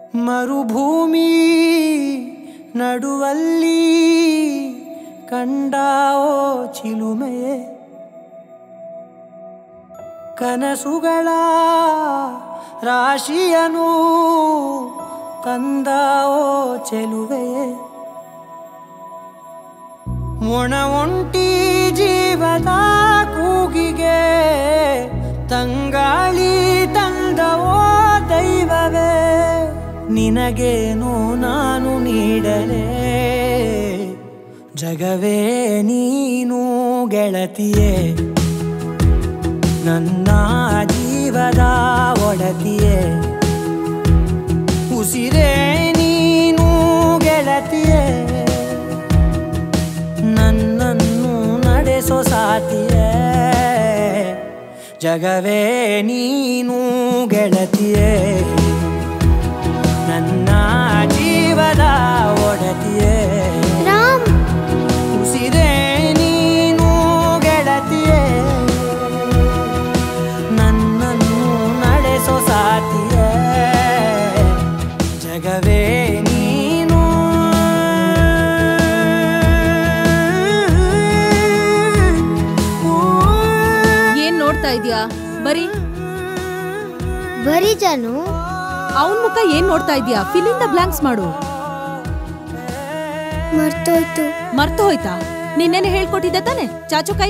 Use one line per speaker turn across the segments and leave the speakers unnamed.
ಮರುಭೂಮಿ ನಡುವಲ್ಲಿ ಕಂಡಾವೋ ಚಿಲುಮೆಯೇ ಕನಸುಗಳ ರಾಶಿಯನು ತಂದಾವೋ ಚೆಲುವೆಯೇ ಒಣ ಒಂಟಿ ಜೀವದ ಕೂಗಿಗೆ ತಂಗಾಳಿ ತಂದವೋ ದೈವವೇ ನಿನಗೇನು ನಾನು ನೀಡಲೇ ಜಗವೇ ನೀನು ಗೆಳತಿಯೇ ನನ್ನ ಜೀವದ ಒಡತಿಯೇ ಉಸಿರೇ ನೀನು ಗೆಳತಿಯೇ ನನ್ನನ್ನು ನಡೆಸೋ ಸಾತಿಯೇ ಜಗವೇ ನೀನು ಗೆಳತಿಯೇ ನನ್ನ ಜೀವದ ಒಡತಿಯೇ
ರಾಮ್
ಉಸಿರೇ ನೀನು ಗೆಳತಿಯೇ ನನ್ನನ್ನು ನಡೆಸೋ ಸಾತಿಯೇ ಜಗವೇ ನೀನು
ಏನ್ ನೋಡ್ತಾ ಇದೀಯಾ ಬರೀ
ಬರೀ ಜಾನು
ಅವನ್ ಮುಖ ಏನ್ ನೋಡ್ತಾ ಇದೀಯಾ ಫಿಲಿಂದ ಬ್ಲಾಂಕ್ಸ್ ಮಾಡು
ಮರ್ತೋಯ್ತು
ಮರ್ತು ಹೋಯ್ತಾ ನಿನ್ನೆನೆ ಹೇಳ್ಕೊಟ್ಟಿದ್ದೆ ತಾನೆ ಚಾಚು ಕೈ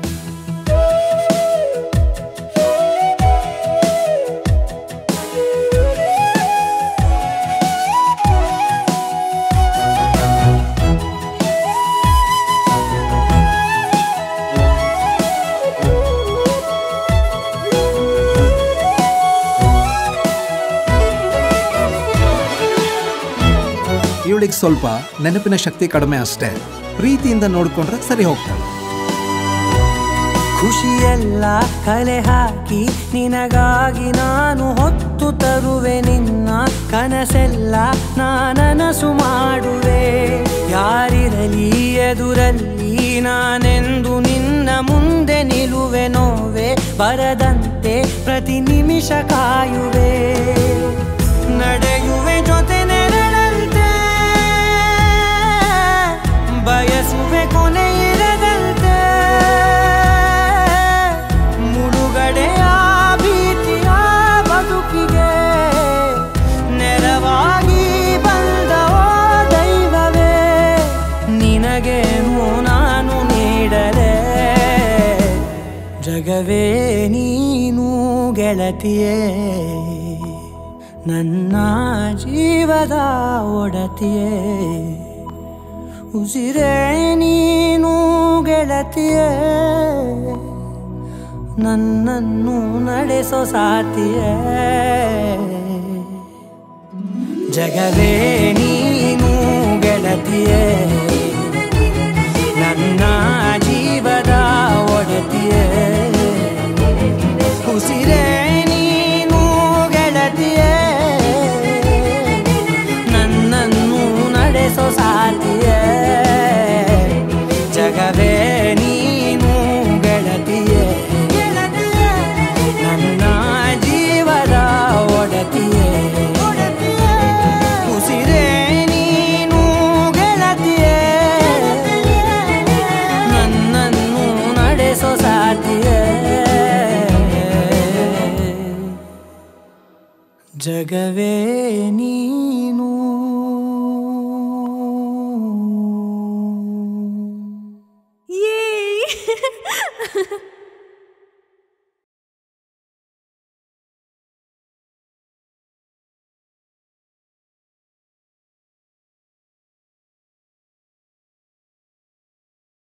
ಇವಳಿಗೆ ಸ್ವಲ್ಪ ನೆನಪಿನ ಶಕ್ತಿ ಕಡಿಮೆ ಅಷ್ಟೇ ಪ್ರೀತಿಯಿಂದ ನೋಡ್ಕೊಂಡ್ರೆ ಸರಿ ಹೋಗ್ತಾಳೆ
ಖುಷಿಯೆಲ್ಲ ಕಲೆ ಹಾಕಿ ನಿನಗಾಗಿ ನಾನು ಹೊತ್ತು ತರುವೆ ನಿನ್ನ ಕನಸೆಲ್ಲ ನಾನನಸು ಮಾಡುವೆ ಯಾರಿರಲಿ ಎದುರಲ್ಲಿ ನಾನೆಂದು ನಿನ್ನ ಮುಂದೆ ನಿಲುವೆ ನೋವೆ ಬರದಂತೆ ಪ್ರತಿ ನಿಮಿಷ ಕಾಯುವೆ ನಡೆಯುವೆ ಜೊತೆ ನೆರಳಂತೆ ಬಯಸುವೆ ಕೊನೆ ಇರದಂತೆ ಮುಳುಗಡೆಯ ಭೀತಿಯ ಬದುಕಿಗೆ ನೆರವಾಗಿ ಬಂದವೋ ದೈವವೇ ನಿನಗೇನು ನಾನು ನೀಡಲೇ ಜಗವೇ ನೀನು ಗೆಳತಿಯೇ ನನ್ನ ಜೀವದ ಒಡತಿಯೇ ಉಸಿರೇ ನೀನು ಗೆಳತಿಯೇ ನನ್ನನ್ನು ನಡೆಸೋ ಸಾತಿಯೇ ಜಗವೇ ನೀನು ಗೆಳತಿಯೇ ನನ್ನ ಜೀವದ ಒಡತಿಯೇ ಉಸಿರೇ ನೀನು ಗೆಳತಿಯೇ ನನ್ನನ್ನು ನಡೆಸೋ ಸಾತಿಯೇ ಜಗವೇ ನೀನು ಗೆಳತಿಯೇ ನನ್ನ ಜೀವದ ಒಡತಿಯೇ ಉಸಿರೇ ನೀನು ಗೆಳತಿಯೇ ನನ್ನನ್ನು ನಡೆಸೋ ಸಾತಿಯೇ ಜಗವೇ ನೀನು
ಏ